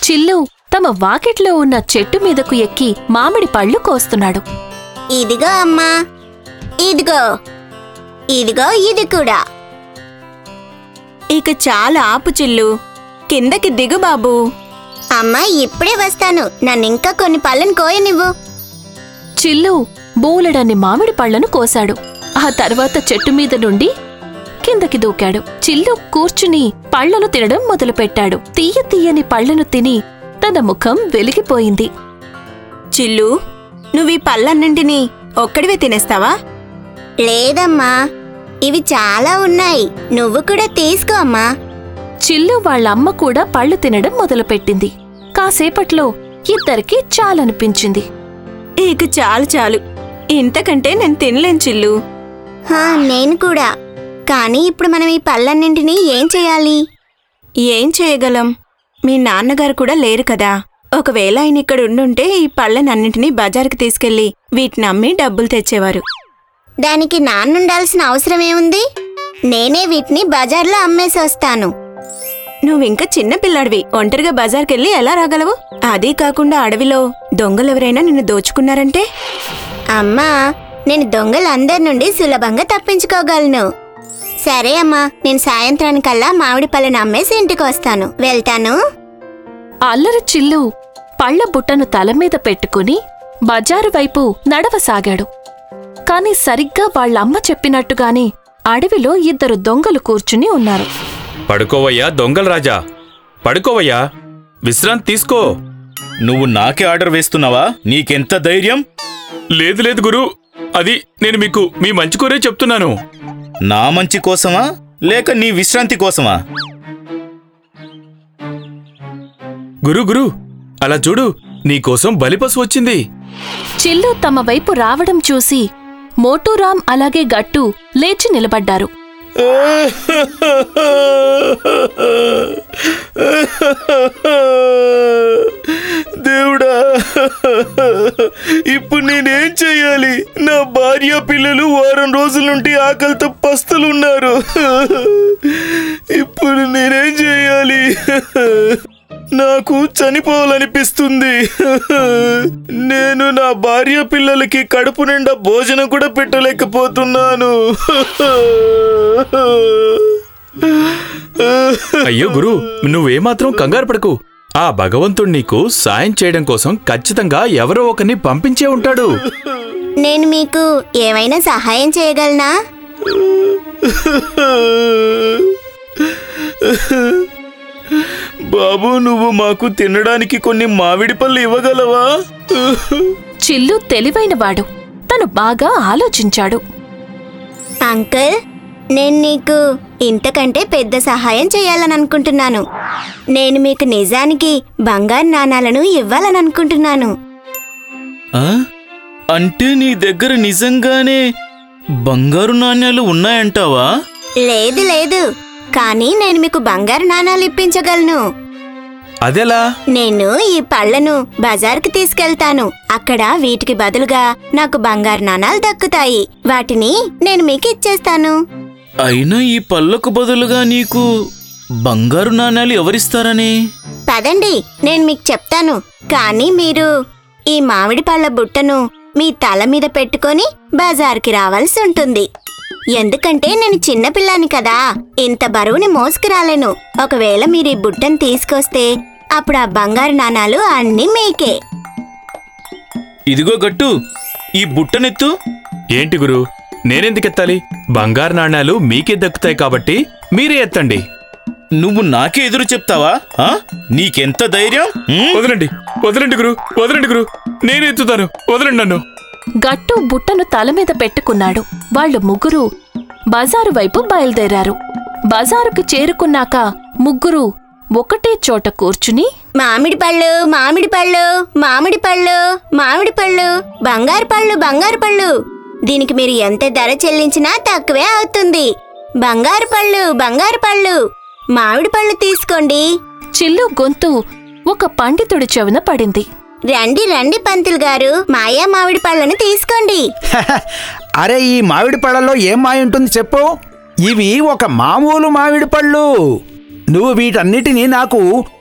చిల్లు తమ వాకిట్లో ఉన్న చెట్టు మీదకు ఎక్కి మామిడి పళ్ళు కోస్తున్నాడు ఇదిగో అమ్మా ఇదిగో ఇదిగో ఇది కూడా ఇక చాలా ఆపు చిల్లు కిందకి దిగు బాబు అమ్మా ఇప్పుడే వస్తాను నన్ను ఇంకా కొన్ని పళ్ళను కోయనివ్వు చిల్లు బోలెడన్ని మామిడి పళ్లను కోశాడు ఆ తర్వాత చెట్టు మీద నుండి కిందకి దూకాడు చిల్లు కూర్చుని పళ్లను తినడం మొదలుపెట్టాడు తీయ తీయని పళ్లను తిని తన ముఖం వెలిగిపోయింది చిల్లు నువ్వు ఈ పళ్ళన్నింటినీ ఒక్కడివే తినేస్తావా లేదమ్మా ఇవి చాలా ఉన్నాయి నువ్వు కూడా తీసుకో అమ్మా చిల్లు వాళ్ళమ్మ కూడా పళ్ళు తినడం మొదలుపెట్టింది కాసేపట్లో ఇద్దరికి చాలనిపించింది ఇక చాలు చాలు ఇంతకంటే నేను తినలేను చిల్లు హా, నేను కూడా కానీ ఇప్పుడు మనం ఈ పళ్ళన్నింటినీ ఏం చేయాలి ఏం చేయగలం మీ నాన్నగారు కూడా లేరు కదా ఒకవేళ ఆయన ఇక్కడ ఉండుంటే ఈ పళ్ళనన్నింటినీ బజార్కి తీసుకెళ్లి వీటిని అమ్మి డబ్బులు తెచ్చేవారు దానికి నాన్నుండాల్సిన అవసరం ఏముంది నేనే వీటిని బజార్లో అమ్మేసి వస్తాను నువ్వింకా చిన్న పిల్లాడివి ఒంటరిగా బజార్కెళ్ళి ఎలా రాగలవు అదీ కాకుండా అడవిలో దొంగలెవరైనా నిన్ను దోచుకున్నారంటే అమ్మా నేను దొంగలందరి నుండి సులభంగా తప్పించుకోగలను సరే అమ్మా నేను సాయంత్రానికల్లా మామిడి పళ్ళను అమ్మేసి ఇంటికి వస్తాను వెళ్తాను అల్లరి చిల్లు పళ్ల బుట్టను తల మీద పెట్టుకుని బజారు వైపు నడవసాగాడు కాని సరిగ్గా వాళ్ళమ్మ చెప్పినట్టుగానే అడవిలో ఇద్దరు దొంగలు కూర్చుని ఉన్నారు పడుకోవయ్యా దొంగల రాజా పడుకోవయ్యా విశ్రాంతి తీసుకో నువ్వు నాకే ఆర్డర్ వేస్తున్నావా నీకెంత ధైర్యం లేదు లేదు గురు అది నేను మీకు మీ మంచి కోరే చెప్తున్నాను నా మంచి కోసమా లేక నీ విశ్రాంతి కోసమా గురు గురు అలా చూడు నీకోసం బలిపసు వచ్చింది చిల్లు తమ వైపు రావడం చూసి మోటూరాం అలాగే గట్టు లేచి నిలబడ్డారు దేవుడా ఇప్పుడు నేనేం చెయ్యాలి నా భార్య పిల్లలు వారం రోజుల నుండి ఆకలితో పస్తులున్నారు ఇప్పుడు నేనేం చేయాలి నాకు చనిపోవాలనిపిస్తుంది నేను నా భార్య పిల్లలకి కడుపు నిండా భోజనం కూడా పెట్టలేకపోతున్నాను అయ్యో గురు నువ్వేమాత్రం కంగారు పడకు ఆ భగవంతుడు నీకు సాయం చేయడం కోసం ఖచ్చితంగా ఎవరో ఒకరిని పంపించే ఉంటాడు నేను మీకు ఏమైనా సహాయం చేయగలనా బాబు నువ్వు మాకు తినడానికి కొన్ని మామిడి పళ్ళు ఇవ్వగలవా చిల్లు తెలివైనవాడు తను బాగా ఆలోచించాడు అంకుల్ నేను నీకు ఇంతకంటే పెద్ద సహాయం చేయాలని అనుకుంటున్నాను నేను మీకు నిజానికి బంగారు నాణాలను ఇవ్వాలని అనుకుంటున్నాను ఆ? అంటే నీ దగ్గర నిజంగానే బంగారు నాణ్యాలు ఉన్నాయంటావా లేదు లేదు కానీ నేను మీకు బంగారు నాణాలు ఇప్పించగలను అదెలా నేను ఈ పళ్ళను బజార్కి తీసుకెళ్తాను అక్కడ వీటికి బదులుగా నాకు బంగారు నాణాలు దక్కుతాయి వాటిని నేను మీకు ఇచ్చేస్తాను అయినా ఈ పళ్ళకు బదులుగా నీకు బంగారు నాణ్యాలు ఎవరిస్తారని పదండి నేను మీకు చెప్తాను కానీ మీరు ఈ మామిడి పళ్ళ బుట్టను మీ తల మీద పెట్టుకొని బజార్కి రావాల్సి ఉంటుంది ఎందుకంటే నేను చిన్నపిల్లాని కదా ఇంత బరువుని మోసుకు రాలేను ఒకవేళ మీరు ఈ బుట్టను తీసుకొస్తే అప్పుడు ఆ బంగారు నాణాలు అన్నీ మీకే ఇదిగో గట్టు ఈ బుట్టనెత్తు ఏంటి గురు నేనెందుకెత్తాలి బంగారు నాణ్యాలు మీకే దక్కుతాయి కాబట్టి మీరే ఎత్తండి నువ్వు నాకే ఎదురు చెప్తావా ఆ? నీకెంత ధైర్యం ఉమ్? వదలండి వదలండి గురు వదలండి గురు నేను ఎత్తుతాను వదలండి నన్ను గట్టు బుట్టను తల మీద పెట్టుకున్నాడు వాళ్ళు ముగ్గురు బజారు వైపు బయలుదేరారు బజారుకు చేరుకున్నాక ముగ్గురు ఒకటే చోట కూర్చుని మామిడి పళ్ళు మామిడి పళ్ళు మామిడి పళ్ళు మామిడి పళ్ళు బంగారు పళ్ళు బంగారు పళ్ళు దీనికి మీరు ఎంత ధర చెల్లించినా తక్కువే అవుతుంది బంగారు పళ్ళు బంగారు పళ్ళు మామిడి పళ్ళు తీసుకోండి చిల్లు గొంతు ఒక పండితుడి చెవిన పడింది రండి రండి పంతులు గారు మాయా మామిడి పళ్ళను తీసుకోండి అరే ఈ మామిడి పళ్ళలో ఏం మాయ ఉంటుంది చెప్పు ఇవి ఒక మామూలు మామిడి పళ్ళు నువ్వు వీటన్నిటినీ నాకు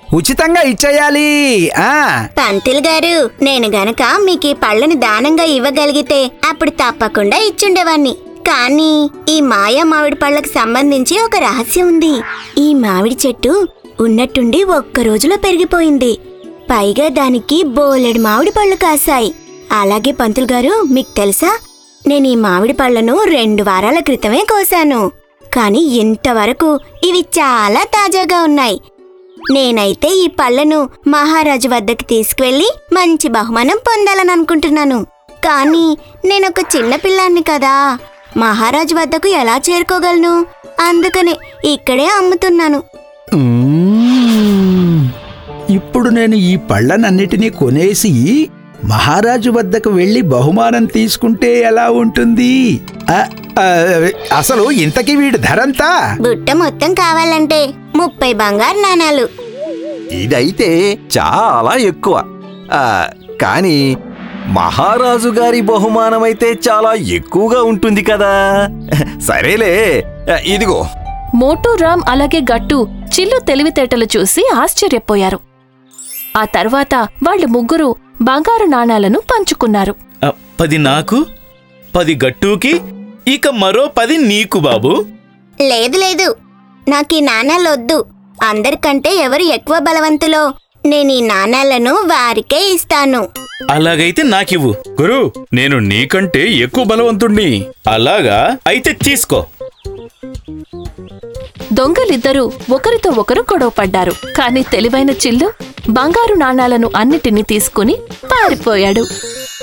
ఉచితంగా ఇచ్చేయాలి ఆ పంతులు గారు నేను గనక మీకు ఈ పళ్ళని దానంగా ఇవ్వగలిగితే అప్పుడు తప్పకుండా ఇచ్చుండేవాణ్ణి కానీ ఈ మాయా మామిడి పళ్ళకు సంబంధించి ఒక రహస్యం ఉంది ఈ మామిడి చెట్టు ఉన్నట్టుండి ఒక్క రోజులో పెరిగిపోయింది పైగా దానికి బోలెడు మామిడి పళ్ళు కాశాయి అలాగే పంతులు గారు మీకు తెలుసా నేను ఈ మామిడి పళ్ళను రెండు వారాల క్రితమే కోశాను కానీ ఇంతవరకు ఇవి చాలా తాజాగా ఉన్నాయి నేనైతే ఈ పళ్ళను మహారాజు వద్దకు తీసుకువెళ్ళి మంచి బహుమానం పొందాలని అనుకుంటున్నాను కానీ నేనొక చిన్న పిల్లాన్ని కదా మహారాజు వద్దకు ఎలా చేరుకోగలను అందుకనే ఇక్కడే అమ్ముతున్నాను మ్మ్. ఇప్పుడు నేను ఈ పళ్ళనన్నిటినీ కొనేసి మహారాజు వద్దకు వెళ్ళి బహుమానం తీసుకుంటే ఎలా ఉంటుంది ఆ, ఆ, అసలు ఇంతకీ వీడి ధరంతా బుట్ట మొత్తం కావాలంటే ముప్పై బంగారు నాణాలు ఇదైతే చాలా ఎక్కువ ఆ, కానీ మహారాజు గారి బహుమానమైతే చాలా ఎక్కువగా ఉంటుంది కదా సరేలే ఇదిగో మోటూ రామ్ అలాగే గట్టు చిల్లు తెలివితేటలు చూసి ఆశ్చర్యపోయారు ఆ తర్వాత వాళ్ళు ముగ్గురు బంగారు నాణాలను పంచుకున్నారు ఆ, పది నాకు పది గట్టుకి ఇక మరో పది నీకు బాబు లేదు లేదు నాకు ఈ నాణాలు వద్దు అందరికంటే ఎవరు ఎక్కువ బలవంతులో నేను ఈ నాణాలను వారికే ఇస్తాను అలాగైతే నాకివ్వు గురు నేను నీకంటే ఎక్కువ బలవంతుణ్ణి అలాగా అయితే తీసుకో దొంగలిద్దరూ ఒకరితో ఒకరు గొడవపడ్డారు కాని తెలివైన చిల్లు బంగారు నాణాలను అన్నిటినీ తీసుకుని పారిపోయాడు